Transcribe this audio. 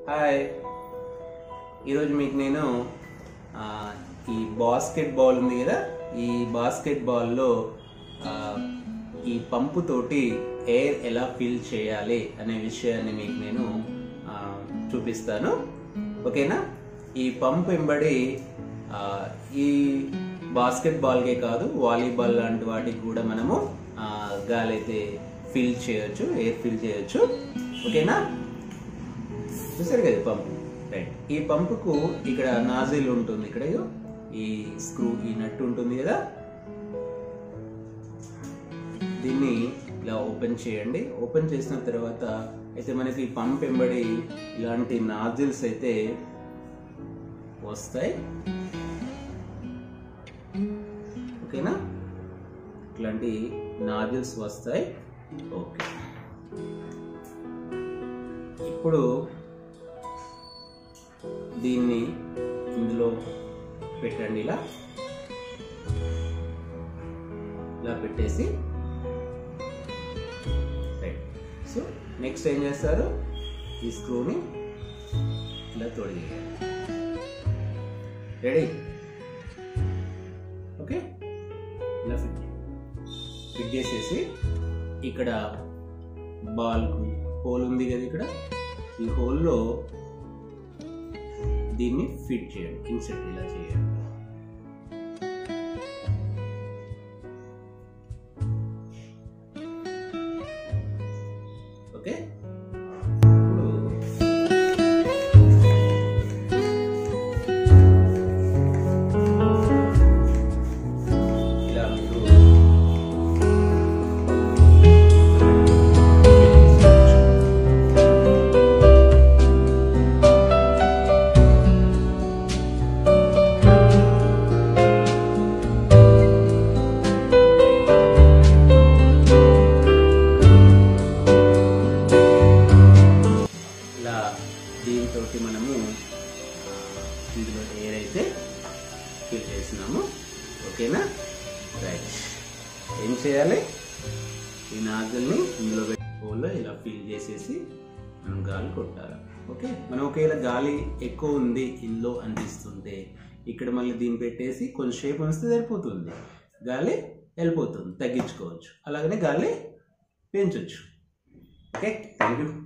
hi ఈరోజు మీకు నేను ఆ, ఈ బాస్కెట్ బాల్ ఉంది కదా ఈ బాస్కెట్ బాల్లో ఆ, ఈ పంపు తోటి ఎయిర్ ఎలా ఫిల్ చేయాలి అనే విషయాన్ని మీకు నేను ఆ, చూపిస్తాను ఓకేనా ఈ పంప్ వెంబడి ఆ, ఈ బాస్కెట్ బాల్కే కాదు వాలీబాల్ లాంటి వాటికి కూడా మనము ఆ, గాలి అయితే ఫిల్ చేయొచ్చు ఎయిర్ ఫిల్ చేయొచ్చు ఓకేనా చూసారు కదా పంపు రైట్ ఈ పంపుకు ఇక్కడ నాజిల్ ఉంటుంది ఇక్కడ ఇగో ఈ స్క్రూ ఈ నట్టు ఉంటుంది కదా దీన్ని ఇలా ఓపెన్ చేయండి ఓపెన్ చేసిన తర్వాత అయితే మనకి పంప్ వెంబడి ఇలాంటి నాజిల్స్ అయితే వస్తాయి ఓకేనా ఇట్లాంటి నాజిల్స్ వస్తాయి ఓకే ఇప్పుడు దీన్ని ఇందులో పెట్టండి ఇలా ఇలా పెట్టేసి రైట్ సో నెక్స్ట్ ఏం చేస్తారు ఈ స్క్రూని ఇలా తొడిగేయాలి రెడీ ఓకే ఇలా ఫిట్ ఫిట్ చేసేసి ఇక్కడ బాల్కు హోల్ ఉంది కదా ఇక్కడ ఈ హోల్లో దీన్ని ఫిట్ చేయండి ఇన్సెట్ ఇలా చేయండి ఓకే ఇప్పుడు ఇలా మీరు ఇలా దీంతో మనము ఆ, ఇందులో ఎయిర్ అయితే ఫిల్ చేసినాము ఓకేనా రైట్ ఏం చేయాలి ఈ నాజల్ని ఇందులో పెట్టుకోలో ఇలా ఫిల్ చేసేసి మనం గాలి కొట్టాలి ఓకే మనం ఒకవేళ గాలి ఎక్కువ ఉంది ఇందులో అనిపిస్తుంటే ఇక్కడ మళ్ళీ దీన్ని పెట్టేసి కొంచెంసేపు ఉంచితే సరిపోతుంది గాలి వెళ్ళిపోతుంది తగ్గించుకోవచ్చు అలాగనే గాలి పెంచవచ్చు ఓకే థ్యాంక్ యూ